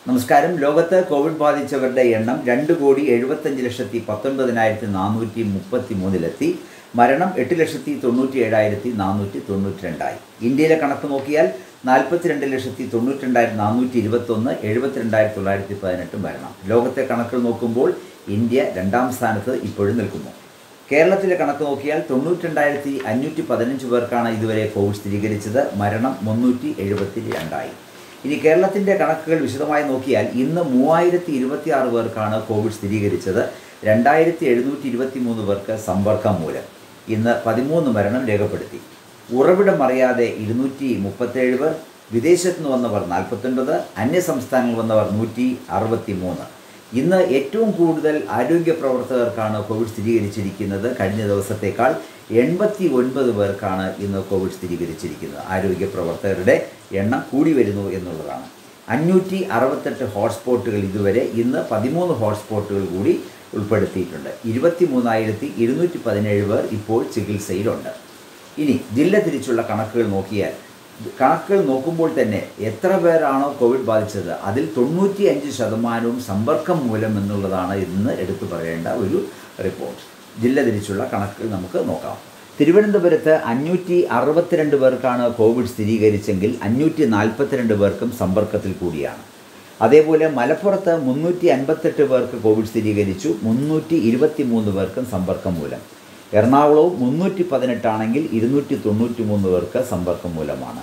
നമസ്കാരം ലോകത്ത് കോവിഡ് ബാധിച്ചവരുടെ എണ്ണം രണ്ട് കോടി എഴുപത്തഞ്ച് ലക്ഷത്തി പത്തൊൻപതിനായിരത്തി നാനൂറ്റി മുപ്പത്തി മൂന്നിലെത്തി മരണം എട്ട് ലക്ഷത്തി തൊണ്ണൂറ്റി ഏഴായിരത്തി നാനൂറ്റി തൊണ്ണൂറ്റി രണ്ടായി ഇന്ത്യയിലെ കണക്ക് നോക്കിയാൽ നാൽപ്പത്തിരണ്ട് ലക്ഷത്തി തൊണ്ണൂറ്റി രണ്ടായിരത്തി നാനൂറ്റി ഇരുപത്തൊന്ന് എഴുപത്തിരണ്ടായിരത്തി തൊള്ളായിരത്തി പതിനെട്ട് മരണം ലോകത്തെ കണക്കുകൾ നോക്കുമ്പോൾ ഇന്ത്യ രണ്ടാം സ്ഥാനത്ത് ഇപ്പോഴും നിൽക്കുന്നു കേരളത്തിലെ കണക്ക് നോക്കിയാൽ തൊണ്ണൂറ്റി രണ്ടായിരത്തി അഞ്ഞൂറ്റി പതിനഞ്ച് പേർക്കാണ് ഇതുവരെ കോവിഡ് സ്ഥിരീകരിച്ചത് മരണം മുന്നൂറ്റി എഴുപത്തി രണ്ടായി ഇനി കേരളത്തിൻ്റെ കണക്കുകൾ വിശദമായി നോക്കിയാൽ ഇന്ന് മൂവായിരത്തി ഇരുപത്തി ആറ് പേർക്കാണ് കോവിഡ് സ്ഥിരീകരിച്ചത് രണ്ടായിരത്തി എഴുന്നൂറ്റി ഇരുപത്തി മൂന്ന് പേർക്ക് സമ്പർക്കം മൂലം ഇന്ന് പതിമൂന്ന് മരണം രേഖപ്പെടുത്തി ഉറവിടം അറിയാതെ ഇരുന്നൂറ്റി മുപ്പത്തേഴ് പേർ വിദേശത്ത് നിന്ന് വന്നവർ നാൽപ്പത്തൊൻപത് അന്യ സംസ്ഥാനങ്ങളിൽ വന്നവർ നൂറ്റി അറുപത്തി മൂന്ന് ഇന്ന് ഏറ്റവും കൂടുതൽ ആരോഗ്യ പ്രവർത്തകർക്കാണ് കോവിഡ് സ്ഥിരീകരിച്ചിരിക്കുന്നത് കഴിഞ്ഞ ദിവസത്തേക്കാൾ എൺപത്തി ഒൻപത് പേർക്കാണ് ഇന്ന് കോവിഡ് സ്ഥിരീകരിച്ചിരിക്കുന്നത് ആരോഗ്യ പ്രവർത്തകരുടെ എണ്ണം കൂടി വരുന്നു എന്നുള്ളതാണ് അഞ്ഞൂറ്റി അറുപത്തെട്ട് ഹോട്ട്സ്പോട്ടുകൾ ഇതുവരെ ഇന്ന് പതിമൂന്ന് ഹോട്ട്സ്പോട്ടുകൾ കൂടി ഉൾപ്പെടുത്തിയിട്ടുണ്ട് ഇരുപത്തി മൂന്നായിരത്തി ഇരുന്നൂറ്റി പതിനേഴ് പേർ ഇപ്പോൾ ചികിത്സയിലുണ്ട് ഇനി ജില്ല തിരിച്ചുള്ള കണക്കുകൾ നോക്കിയാൽ കണക്കുകൾ നോക്കുമ്പോൾ തന്നെ എത്ര പേരാണോ കോവിഡ് ബാധിച്ചത് അതിൽ തൊണ്ണൂറ്റി അഞ്ച് ശതമാനവും സമ്പർക്കം മൂലം എന്നുള്ളതാണ് ഇന്ന് എടുത്തു പറയേണ്ട ഒരു റിപ്പോർട്ട് ജില്ല തിരിച്ചുള്ള കണക്കുകൾ നമുക്ക് നോക്കാം തിരുവനന്തപുരത്ത് അഞ്ഞൂറ്റി അറുപത്തിരണ്ട് പേർക്കാണ് കോവിഡ് സ്ഥിരീകരിച്ചെങ്കിൽ അഞ്ഞൂറ്റി നാൽപ്പത്തിരണ്ട് പേർക്കും സമ്പർക്കത്തിൽ കൂടിയാണ് അതേപോലെ മലപ്പുറത്ത് മുന്നൂറ്റി അൻപത്തെട്ട് പേർക്ക് കോവിഡ് സ്ഥിരീകരിച്ചു മുന്നൂറ്റി ഇരുപത്തി മൂന്ന് പേർക്കും സമ്പർക്കം മൂലം എറണാകുളവും മുന്നൂറ്റി പതിനെട്ടാണെങ്കിൽ ഇരുന്നൂറ്റി തൊണ്ണൂറ്റി മൂന്ന് പേർക്ക് സമ്പർക്കം മൂലമാണ്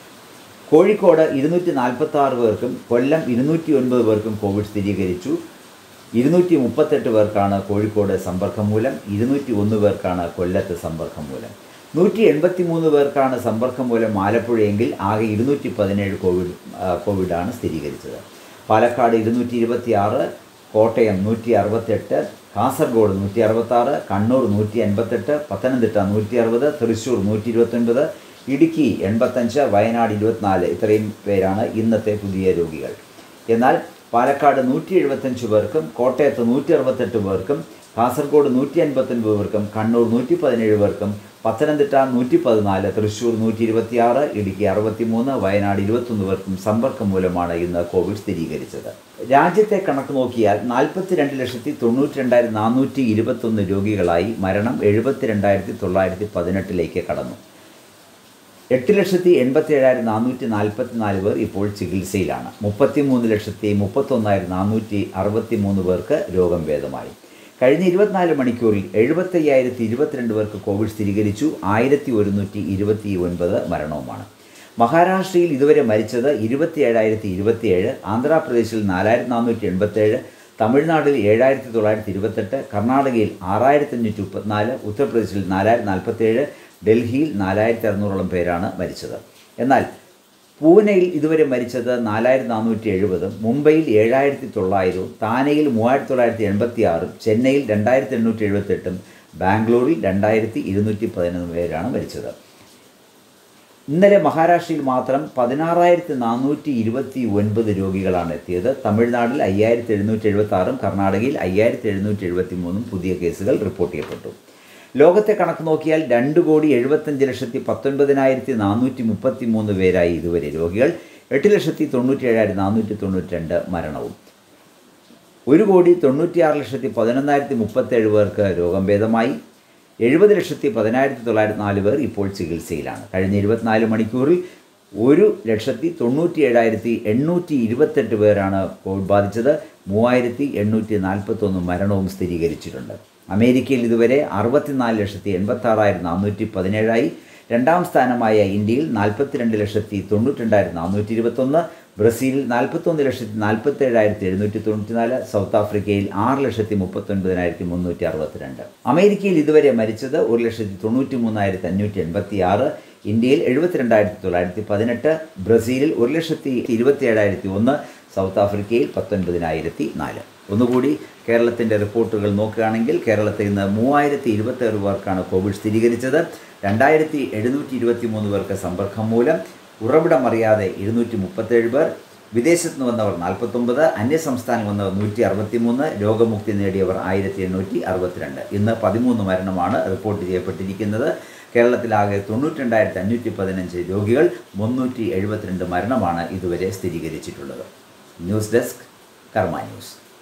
കോഴിക്കോട് ഇരുന്നൂറ്റി നാൽപ്പത്തി ആറ് പേർക്കും കൊല്ലം ഇരുന്നൂറ്റി ഒൻപത് പേർക്കും കോവിഡ് സ്ഥിരീകരിച്ചു ഇരുന്നൂറ്റി മുപ്പത്തെട്ട് പേർക്കാണ് കോഴിക്കോട് സമ്പർക്കം മൂലം ഇരുന്നൂറ്റി ഒന്ന് പേർക്കാണ് കൊല്ലത്ത് സമ്പർക്കം മൂലം നൂറ്റി എൺപത്തി മൂന്ന് പേർക്കാണ് സമ്പർക്കം മൂലം ആലപ്പുഴയെങ്കിൽ ആകെ ഇരുന്നൂറ്റി പതിനേഴ് കോവിഡ് കോവിഡാണ് സ്ഥിരീകരിച്ചത് പാലക്കാട് ഇരുന്നൂറ്റി ഇരുപത്തി ആറ് കോട്ടയം നൂറ്റി അറുപത്തെട്ട് കാസർഗോഡ് നൂറ്റി അറുപത്താറ് കണ്ണൂർ നൂറ്റി അൻപത്തെട്ട് പത്തനംതിട്ട നൂറ്റി അറുപത് തൃശ്ശൂർ നൂറ്റി ഇരുപത്തൊൻപത് ഇടുക്കി എൺപത്തഞ്ച് വയനാട് ഇരുപത്തിനാല് ഇത്രയും പേരാണ് ഇന്നത്തെ പുതിയ രോഗികൾ എന്നാൽ പാലക്കാട് നൂറ്റി എഴുപത്തഞ്ച് പേർക്കും കോട്ടയത്ത് നൂറ്റി അറുപത്തെട്ട് പേർക്കും കാസർഗോഡ് നൂറ്റി അൻപത്തൊൻപത് പേർക്കും കണ്ണൂർ നൂറ്റി പതിനേഴ് പേർക്കും പത്തനംതിട്ട നൂറ്റി പതിനാല് തൃശ്ശൂർ നൂറ്റി ഇരുപത്തിയാറ് ഇടുക്കി അറുപത്തിമൂന്ന് വയനാട് ഇരുപത്തൊന്ന് പേർക്കും സമ്പർക്കം മൂലമാണ് ഇന്ന് കോവിഡ് സ്ഥിരീകരിച്ചത് രാജ്യത്തെ കണക്ക് നോക്കിയാൽ നാൽപ്പത്തി രണ്ട് ലക്ഷത്തി തൊണ്ണൂറ്റി രണ്ടായിരത്തി നാനൂറ്റി ഇരുപത്തൊന്ന് രോഗികളായി മരണം എഴുപത്തി രണ്ടായിരത്തി തൊള്ളായിരത്തി പതിനെട്ടിലേക്ക് കടന്നു എട്ട് ലക്ഷത്തി എൺപത്തി ഏഴായിരത്തി നാനൂറ്റി നാൽപ്പത്തി നാല് പേർ ഇപ്പോൾ ചികിത്സയിലാണ് മുപ്പത്തി മൂന്ന് ലക്ഷത്തി മുപ്പത്തൊന്നായിരത്തി നാനൂറ്റി അറുപത്തി മൂന്ന് പേർക്ക് രോഗം ഭേദമായി കഴിഞ്ഞ ഇരുപത്തിനാല് മണിക്കൂറിൽ എഴുപത്തയ്യായിരത്തി ഇരുപത്തിരണ്ട് പേർക്ക് കോവിഡ് സ്ഥിരീകരിച്ചു ആയിരത്തി ഒരുന്നൂറ്റി ഇരുപത്തി ഒൻപത് മരണവുമാണ് മഹാരാഷ്ട്രയിൽ ഇതുവരെ മരിച്ചത് ഇരുപത്തി ഏഴായിരത്തി ഇരുപത്തിയേഴ് ആന്ധ്രാപ്രദേശിൽ നാലായിരത്തി നാനൂറ്റി എൺപത്തേഴ് തമിഴ്നാട്ടിൽ ഏഴായിരത്തി തൊള്ളായിരത്തി ഇരുപത്തെട്ട് കർണാടകയിൽ ആറായിരത്തി അഞ്ഞൂറ്റി മുപ്പത്തിനാല് ഉത്തർപ്രദേശിൽ നാലായിരത്തി നാൽപ്പത്തേഴ് ഡൽഹിയിൽ നാലായിരത്തി അറുന്നൂറോളം പേരാണ് മരിച്ചത് എന്നാൽ പൂനെയിൽ ഇതുവരെ മരിച്ചത് നാലായിരത്തി നാനൂറ്റി എഴുപതും മുംബൈയിൽ ഏഴായിരത്തി തൊള്ളായിരവും താനെയിൽ മൂവായിരത്തി തൊള്ളായിരത്തി എൺപത്തി ആറും ചെന്നൈയിൽ രണ്ടായിരത്തി എണ്ണൂറ്റി എഴുപത്തെട്ടും ബാംഗ്ലൂരിൽ രണ്ടായിരത്തി ഇരുന്നൂറ്റി പതിനൊന്ന് പേരാണ് മരിച്ചത് ഇന്നലെ മഹാരാഷ്ട്രയിൽ മാത്രം പതിനാറായിരത്തി നാനൂറ്റി ഇരുപത്തി ഒൻപത് രോഗികളാണ് എത്തിയത് തമിഴ്നാട്ടിൽ അയ്യായിരത്തി എഴുന്നൂറ്റി എഴുപത്തി ആറും കർണാടകയിൽ അയ്യായിരത്തി എഴുന്നൂറ്റി എഴുപത്തി മൂന്നും പുതിയ കേസുകൾ റിപ്പോർട്ട് ചെയ്യപ്പെട്ടു ലോകത്തെ കണക്ക് നോക്കിയാൽ രണ്ട് കോടി എഴുപത്തഞ്ച് ലക്ഷത്തി പത്തൊൻപതിനായിരത്തി നാനൂറ്റി മുപ്പത്തി മൂന്ന് പേരായി ഇതുവരെ രോഗികൾ എട്ട് ലക്ഷത്തി തൊണ്ണൂറ്റി ഏഴായിരത്തി നാനൂറ്റി തൊണ്ണൂറ്റി രണ്ട് മരണവും ഒരു കോടി തൊണ്ണൂറ്റിയാറ് ലക്ഷത്തി പതിനൊന്നായിരത്തി മുപ്പത്തേഴ് പേർക്ക് രോഗം ഭേദമായി എഴുപത് ലക്ഷത്തി പതിനായിരത്തി തൊള്ളായിരത്തി നാല് പേർ ഇപ്പോൾ ചികിത്സയിലാണ് കഴിഞ്ഞ ഇരുപത്തിനാല് മണിക്കൂറിൽ ഒരു ലക്ഷത്തി തൊണ്ണൂറ്റി ഏഴായിരത്തി എണ്ണൂറ്റി ഇരുപത്തെട്ട് പേരാണ് കോവിഡ് ബാധിച്ചത് മൂവായിരത്തി എണ്ണൂറ്റി നാൽപ്പത്തൊന്ന് മരണവും സ്ഥിരീകരിച്ചിട്ടുണ്ട് അമേരിക്കയിൽ ഇതുവരെ അറുപത്തിനാല് ലക്ഷത്തി എൺപത്താറായിരത്തി നാനൂറ്റി പതിനേഴായി രണ്ടാം സ്ഥാനമായ ഇന്ത്യയിൽ നാൽപ്പത്തിരണ്ട് ലക്ഷത്തി തൊണ്ണൂറ്റിരണ്ടായിരത്തി നാനൂറ്റി ഇരുപത്തൊന്ന് ബ്രസീലിൽ നാൽപ്പത്തൊന്ന് ലക്ഷത്തി നാൽപ്പത്തേഴായിരത്തി എഴുന്നൂറ്റി തൊണ്ണൂറ്റിനാല് സൗത്ത് ആഫ്രിക്കയിൽ ആറ് ലക്ഷത്തി മുപ്പത്തൊൻപതിനായിരത്തി മുന്നൂറ്റി അറുപത്തിരണ്ട് അമേരിക്കയിൽ ഇതുവരെ മരിച്ചത് ഒരു ലക്ഷത്തി തൊണ്ണൂറ്റി മൂന്നായിരത്തി അഞ്ഞൂറ്റി എൺപത്തി ആറ് ഇന്ത്യയിൽ എഴുപത്തിരണ്ടായിരത്തി തൊള്ളായിരത്തി പതിനെട്ട് ബ്രസീലിൽ ഒരു ലക്ഷത്തി ഇരുപത്തി ഏഴായിരത്തി ഒന്ന് സൗത്ത് ആഫ്രിക്കയിൽ പത്തൊൻപതിനായിരത്തി നാല് ഒന്നുകൂടി കേരളത്തിൻ്റെ റിപ്പോർട്ടുകൾ നോക്കുകയാണെങ്കിൽ കേരളത്തിൽ ഇന്ന് മൂവായിരത്തി ഇരുപത്തേഴ് പേർക്കാണ് കോവിഡ് സ്ഥിരീകരിച്ചത് രണ്ടായിരത്തി എഴുന്നൂറ്റി ഇരുപത്തി മൂന്ന് പേർക്ക് സമ്പർക്കം മൂലം ഉറവിടം അറിയാതെ ഇരുന്നൂറ്റി മുപ്പത്തേഴ് പേർ വിദേശത്ത് നിന്ന് വന്നവർ നാൽപ്പത്തൊമ്പത് അന്യസംസ്ഥാനം വന്നവർ നൂറ്റി അറുപത്തി മൂന്ന് രോഗമുക്തി നേടിയവർ ആയിരത്തി എണ്ണൂറ്റി അറുപത്തിരണ്ട് ഇന്ന് പതിമൂന്ന് മരണമാണ് റിപ്പോർട്ട് ചെയ്യപ്പെട്ടിരിക്കുന്നത് കേരളത്തിലാകെ തൊണ്ണൂറ്റി രണ്ടായിരത്തി അഞ്ഞൂറ്റി പതിനഞ്ച് രോഗികൾ മുന്നൂറ്റി എഴുപത്തിരണ്ട് മരണമാണ് ഇതുവരെ സ്ഥിരീകരിച്ചിട്ടുള്ളത് ന്യൂസ് ഡെസ്ക് കർമ്മ ന്യൂസ്